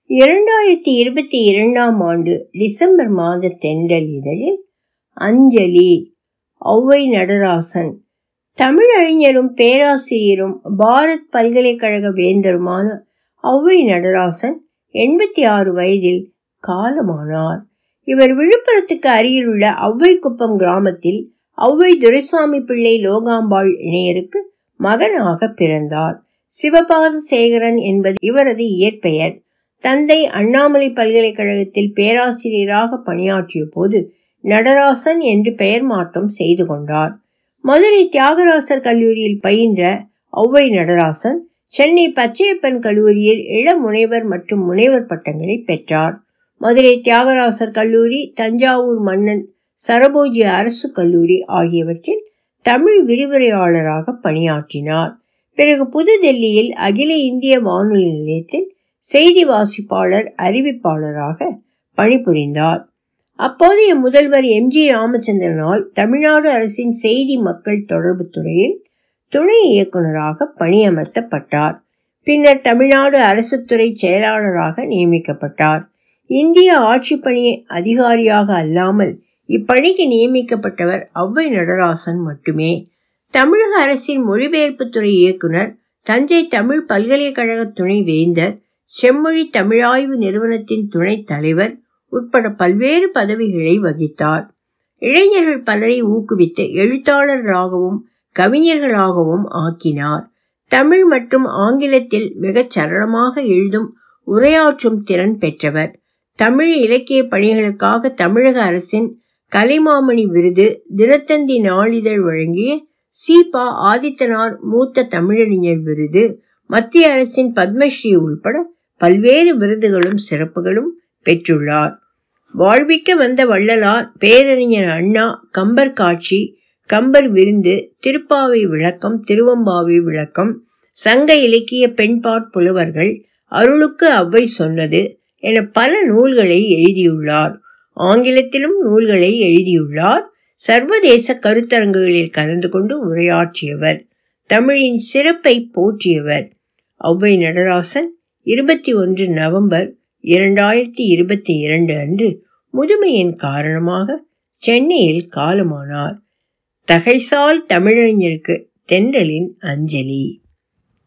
இரண்டாயிரத்தி இருபத்தி இரண்டாம் ஆண்டு டிசம்பர் மாத தென்றல் இதழில் அஞ்சலி ஔவை நடராசன் தமிழறிஞரும் பேராசிரியரும் பாரத் பல்கலைக்கழக வேந்தருமான ஔவை நடராசன் எண்பத்தி ஆறு வயதில் காலமானார் இவர் விழுப்புரத்துக்கு அருகிலுள்ள ஔவைக்குப்பம் கிராமத்தில் ஔவை துரைசாமி பிள்ளை லோகாம்பாள் இணையருக்கு மகனாக பிறந்தார் சிவபாத சேகரன் என்பது இவரது இயற்பெயர் தந்தை அண்ணாமலை பல்கலைக்கழகத்தில் பேராசிரியராக பணியாற்றிய போது நடராசன் என்று பெயர் மாற்றம் செய்து கொண்டார் மதுரை தியாகராசர் கல்லூரியில் பயின்ற ஔவை நடராசன் சென்னை பச்சையப்பன் கல்லூரியில் இள முனைவர் மற்றும் முனைவர் பட்டங்களை பெற்றார் மதுரை தியாகராசர் கல்லூரி தஞ்சாவூர் மன்னன் சரபோஜி அரசு கல்லூரி ஆகியவற்றில் தமிழ் விரிவுரையாளராக பணியாற்றினார் பிறகு புதுடெல்லியில் அகில இந்திய வானொலி நிலையத்தில் செய்தி வாசிப்பாளர் அறிவிப்பாளராக பணிபுரிந்தார் அப்போதைய முதல்வர் எம் ஜி ராமச்சந்திரனால் தமிழ்நாடு அரசின் செய்தி மக்கள் தொடர்பு துறையில் துணை இயக்குநராக பணியமர்த்தப்பட்டார் பின்னர் தமிழ்நாடு அரசு துறை செயலாளராக நியமிக்கப்பட்டார் இந்திய ஆட்சி பணி அதிகாரியாக அல்லாமல் இப்பணிக்கு நியமிக்கப்பட்டவர் ஔவை நடராசன் மட்டுமே தமிழக அரசின் மொழிபெயர்ப்புத்துறை இயக்குனர் தஞ்சை தமிழ் பல்கலைக்கழக துணை வேந்தர் செம்மொழி தமிழாய்வு நிறுவனத்தின் துணைத் தலைவர் உட்பட பல்வேறு பதவிகளை வகித்தார் இளைஞர்கள் பலரை ஊக்குவித்து எழுத்தாளர்களாகவும் கவிஞர்களாகவும் ஆக்கினார் தமிழ் மற்றும் ஆங்கிலத்தில் மிகச் சரளமாக எழுதும் உரையாற்றும் திறன் பெற்றவர் தமிழ் இலக்கிய பணிகளுக்காக தமிழக அரசின் கலைமாமணி விருது தினத்தந்தி நாளிதழ் வழங்கிய சீபா ஆதித்தனார் மூத்த தமிழறிஞர் விருது மத்திய அரசின் பத்மஸ்ரீ உள்பட பல்வேறு விருதுகளும் சிறப்புகளும் பெற்றுள்ளார் வாழ்விக்க வந்த வள்ளலார் பேரறிஞர் அண்ணா கம்பர் காட்சி கம்பர் விருந்து திருப்பாவை விளக்கம் திருவம்பாவை விளக்கம் சங்க இலக்கிய பெண்பாற் புலவர்கள் அருளுக்கு அவ்வை சொன்னது என பல நூல்களை எழுதியுள்ளார் ஆங்கிலத்திலும் நூல்களை எழுதியுள்ளார் சர்வதேச கருத்தரங்குகளில் கலந்து கொண்டு உரையாற்றியவர் தமிழின் சிறப்பை போற்றியவர் ஔவை நடராசன் இருபத்தி ஒன்று நவம்பர் இரண்டாயிரத்தி இருபத்தி இரண்டு அன்று முதுமையின் காரணமாக சென்னையில் காலமானார் தகைசால் தமிழறிஞருக்கு தென்றலின் அஞ்சலி